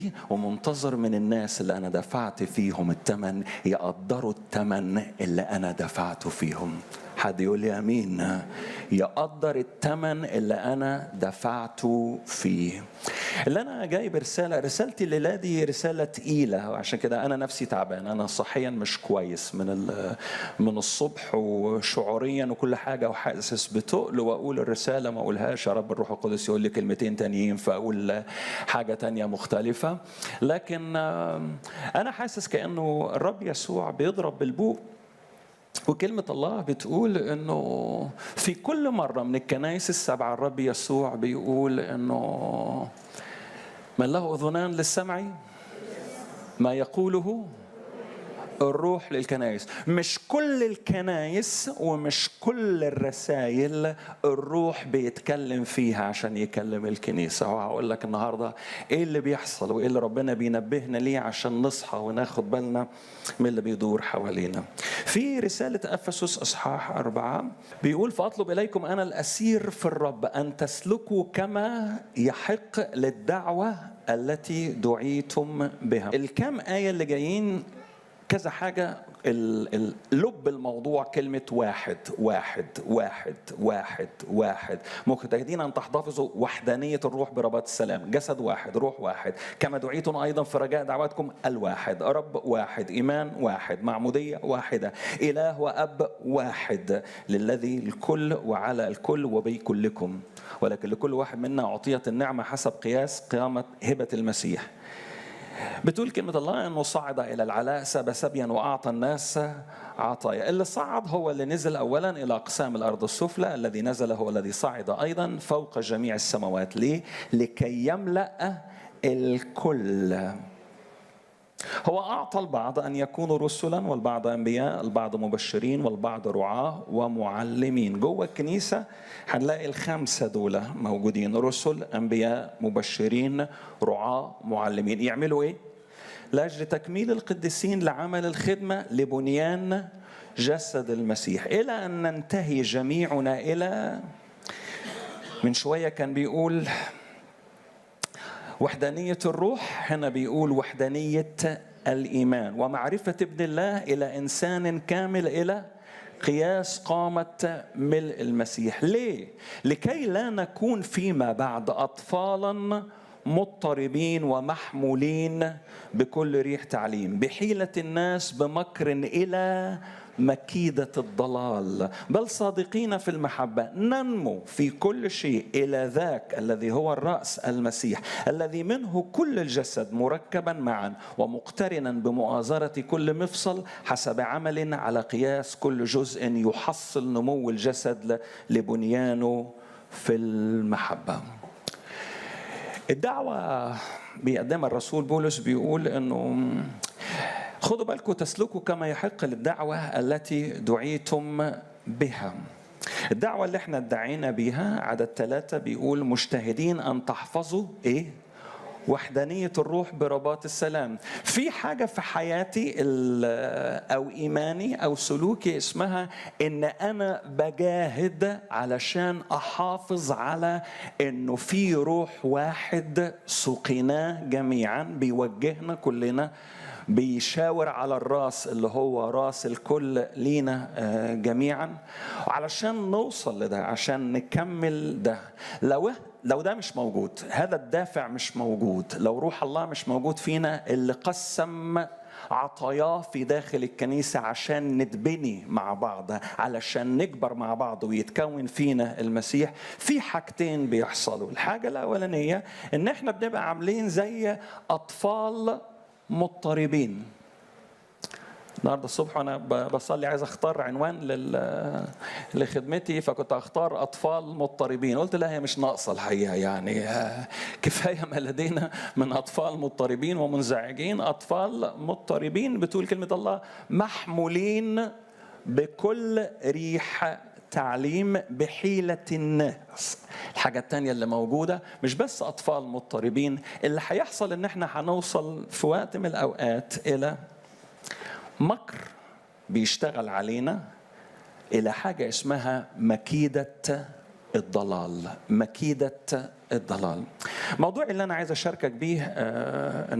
ومنتظر من الناس اللي انا دفعت فيهم الثمن يقدروا الثمن اللي انا دفعته فيهم حد يقول لي امين يقدر الثمن اللي انا دفعته فيه اللي انا جايب رساله رسالتي الليله دي رساله تقيله وعشان كده انا نفسي تعبان انا صحيا مش كويس من من الصبح وشعوريا وكل حاجه وحاسس بتقل واقول الرساله ما اقولهاش يا رب الروح القدس يقول لي كلمتين تانيين فاقول حاجه تانية مختلفه لكن انا حاسس كانه الرب يسوع بيضرب بالبوق وكلمة الله بتقول انه في كل مرة من الكنائس السبعة الرب يسوع بيقول انه من له اذنان للسمع ما يقوله الروح للكنائس مش كل الكنائس ومش كل الرسائل الروح بيتكلم فيها عشان يكلم الكنيسة وهقول لك النهاردة ايه اللي بيحصل وايه اللي ربنا بينبهنا ليه عشان نصحى وناخد بالنا من اللي بيدور حوالينا في رسالة أفسس إصحاح أربعة بيقول فأطلب إليكم أنا الأسير في الرب أن تسلكوا كما يحق للدعوة التي دعيتم بها الكام آية اللي جايين كذا حاجة لب الموضوع كلمة واحد واحد واحد واحد واحد مجتهدين أن تحتفظوا وحدانية الروح برباط السلام جسد واحد روح واحد كما دعيتم أيضا في رجاء دعواتكم الواحد رب واحد إيمان واحد معمودية واحدة إله وأب واحد للذي الكل وعلى الكل وبي كلكم ولكن لكل واحد منا أعطيت النعمة حسب قياس قيامة هبة المسيح بتقول كلمة الله أنه صعد إلى العلاء ساب سبيا وأعطى الناس عطايا اللي صعد هو اللي نزل أولا إلى أقسام الأرض السفلى الذي نزل هو الذي صعد أيضا فوق جميع السماوات ليه؟ لكي يملأ الكل هو أعطى البعض أن يكونوا رسلا والبعض أنبياء البعض مبشرين والبعض رعاة ومعلمين جوه الكنيسة هنلاقي الخمسة دول موجودين رسل أنبياء مبشرين رعاة معلمين يعملوا إيه؟ لأجل تكميل القديسين لعمل الخدمة لبنيان جسد المسيح إلى أن ننتهي جميعنا إلى من شوية كان بيقول وحدانية الروح هنا بيقول وحدانية الإيمان ومعرفة ابن الله إلى إنسان كامل إلى قياس قامة ملء المسيح ليه؟ لكي لا نكون فيما بعد أطفالا مضطربين ومحمولين بكل ريح تعليم بحيلة الناس بمكر إلى مكيدة الضلال بل صادقين في المحبة ننمو في كل شيء إلى ذاك الذي هو الرأس المسيح الذي منه كل الجسد مركبا معا ومقترنا بمؤازرة كل مفصل حسب عمل على قياس كل جزء يحصل نمو الجسد لبنيانه في المحبة الدعوة بيقدمها الرسول بولس بيقول انه خدوا بالكم تسلكوا كما يحق للدعوة التي دعيتم بها الدعوة اللي احنا ادعينا بيها عدد ثلاثة بيقول مجتهدين أن تحفظوا إيه؟ وحدانية الروح برباط السلام في حاجة في حياتي أو إيماني أو سلوكي اسمها إن أنا بجاهد علشان أحافظ على إنه في روح واحد سقيناه جميعا بيوجهنا كلنا بيشاور على الراس اللي هو راس الكل لينا جميعا علشان نوصل لده عشان نكمل ده لو لو ده مش موجود هذا الدافع مش موجود لو روح الله مش موجود فينا اللي قسم عطاياه في داخل الكنيسة عشان نتبني مع بعض علشان نكبر مع بعض ويتكون فينا المسيح في حاجتين بيحصلوا الحاجة الأولانية إن إحنا بنبقى عاملين زي أطفال مضطربين النهارده الصبح وانا بصلي عايز اختار عنوان لل... لخدمتي فكنت اختار اطفال مضطربين قلت لا هي مش ناقصه الحقيقه يعني كفايه ما لدينا من اطفال مضطربين ومنزعجين اطفال مضطربين بتقول كلمه الله محمولين بكل ريح تعليم بحيلة الناس الحاجة التانية اللي موجودة مش بس أطفال مضطربين اللي هيحصل إن إحنا هنوصل في وقت من الأوقات إلى مكر بيشتغل علينا إلى حاجة اسمها مكيدة الضلال مكيدة الضلال موضوع اللي انا عايز اشاركك بيه آه،